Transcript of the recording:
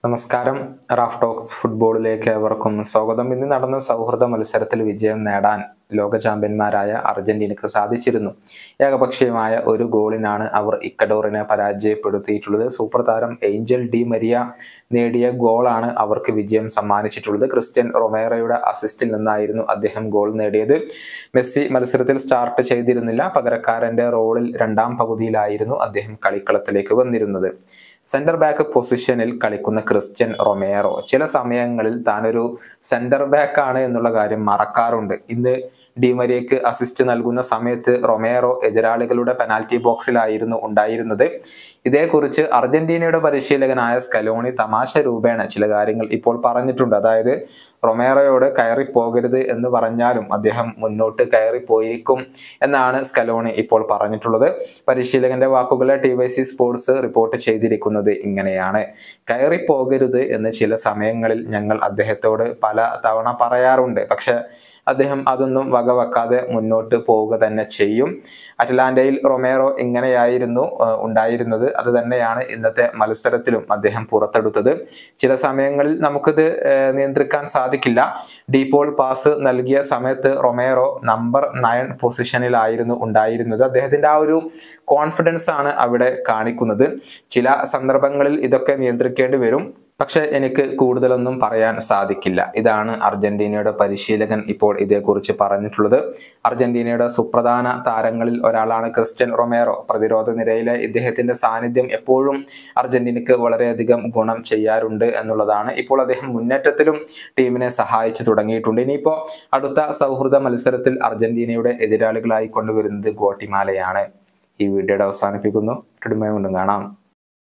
നമസ്കാരം Raf talks ഫുട്ബോളിലേക്ക് ഏവർക്കും സ്വാഗതം ഇന്ന് നടന്ന സൗഹൃദ മത്സരത്തിൽ വിജയം നേടാൻ ലോക ചാമ്പ്യന്മാരായ അർജന്റീനക്ക് സാധിച്ചിരുന്നു ഏകപക്ഷീയമായ ഒരു ഗോളിനാണ് അവർ ഇക്കഡോറിനെ പരാജയപ്പെടുത്തിയിട്ടുള്ളത് സൂപ്പർ താരം ഏഞ്ചൽ ഡി മരിയ നേടിയ ഗോളാണ് അവർക്ക് വിജയം സമ്മാനിച്ചിട്ടുള്ളത് ക്രിസ്ത്യൻ റൊമേറയുടെ അസിസ്റ്റിൽ നിന്നായിരുന്നു അദ്ദേഹം ഗോൾ നേടിയത് മെസ്സി മത്സരത്തിൽ സ്റ്റാർട്ട് ചെയ്തിരുന്നില്ല പകരക്കാരന്റെ റോളിൽ രണ്ടാം പകുതിയിലായിരുന്നു അദ്ദേഹം കളിക്കളത്തിലേക്ക് വന്നിരുന്നത് സെന്റർ ബാക്ക് പൊസിഷനിൽ കളിക്കുന്ന ക്രിസ്ത്യൻ റൊമേറോ ചില സമയങ്ങളിൽ താനൊരു സെന്റർ ബാക്ക് ആണ് എന്നുള്ള കാര്യം മറക്കാറുണ്ട് ഇന്ന് ഡിമരിയക്ക് അസിസ്റ്റ് നൽകുന്ന സമയത്ത് റൊമേറോ എതിരാളികളുടെ പെനാൽറ്റി ബോക്സിലായിരുന്നു ഉണ്ടായിരുന്നത് ഇതേക്കുറിച്ച് അർജന്റീനയുടെ പരിശീലകനായ സ്കലോണി തമാശ രൂപേണ ചില കാര്യങ്ങൾ ഇപ്പോൾ പറഞ്ഞിട്ടുണ്ട് അതായത് റൊമേറോയോട് കയറി പോകരുത് എന്ന് പറഞ്ഞാലും അദ്ദേഹം മുന്നോട്ട് കയറി പോയിരിക്കും എന്നാണ് സ്കലോണി ഇപ്പോൾ പറഞ്ഞിട്ടുള്ളത് പരിശീലകന്റെ വാക്കുകളെ T Y C sports report ചെയ്തിരിക്കുന്നത് ഇങ്ങനെയാണ് കയറി പോകരുത് എന്ന് ചില സമയങ്ങളിൽ ഞങ്ങൾ അദ്ദേഹത്തോട് പല തവണ പറയാറുണ്ട് പക്ഷെ അദ്ദേഹം അതൊന്നും വകവെക്കാതെ മുന്നോട്ട് പോവുക തന്നെ ചെയ്യും അറ്റ്ലാന്റയിൽ റൊമേറോ ഇങ്ങനെയായിരുന്നു ആ, ഉണ്ടായിരുന്നത് അത് തന്നെയാണ് ഇന്നത്തെ മത്സരത്തിലും അദ്ദേഹം പുറത്തെടുത്തത് ചില സമയങ്ങളിൽ നമുക്കിത് ആ, നിയന്ത്രിക്കാൻ സാധിക്കില്ല ഡീപോൾ പാസ് നൽകിയ സമയത്ത് റൊമേറോ നമ്പർ നയൻ പൊസിഷനിലായിരുന്നു ഉണ്ടായിരുന്നത് അദ്ദേഹത്തിന്റെ ആ ഒരു കോൺഫിഡൻസ് ആണ് അവിടെ കാണിക്കുന്നത് ചില സന്ദർഭങ്ങളിൽ ഇതൊക്കെ നിയന്ത്രിക്കേണ്ടി വരും പക്ഷെ എനിക്ക് കൂടുതലൊന്നും പറയാൻ സാധിക്കില്ല ഇതാണ് അർജന്റീനയുടെ പരിശീലകൻ ഇപ്പോൾ ഇതേക്കുറിച്ച് പറഞ്ഞിട്ടുള്ളത് അർജന്റീനയുടെ സുപ്രധാന താരങ്ങളിൽ ഒരാളാണ് ക്രിസ്ത്യൻ റൊമേറോ പ്രതിരോധ നിരയിലെ ഇദ്ദേഹത്തിന്റെ സാന്നിധ്യം എപ്പോഴും അർജന്റീനയ്ക്ക് വളരെയധികം ഗുണം ചെയ്യാറുണ്ട് എന്നുള്ളതാണ് ഇപ്പോൾ അദ്ദേഹം മുന്നേറ്റത്തിലും ടീമിനെ സഹായിച്ചു തുടങ്ങിയിട്ടുണ്ട് ഇനിയിപ്പോൾ അടുത്ത സൗഹൃദ മത്സരത്തിൽ അർജന്റീനയുടെ എതിരാളികളായി കൊണ്ടുവരുന്നത് ഗോട്ടിമാലയാണ് ഈ വീഡിയോയുടെ അവസാനിപ്പിക്കുന്നു വീണ്ടും കാണാം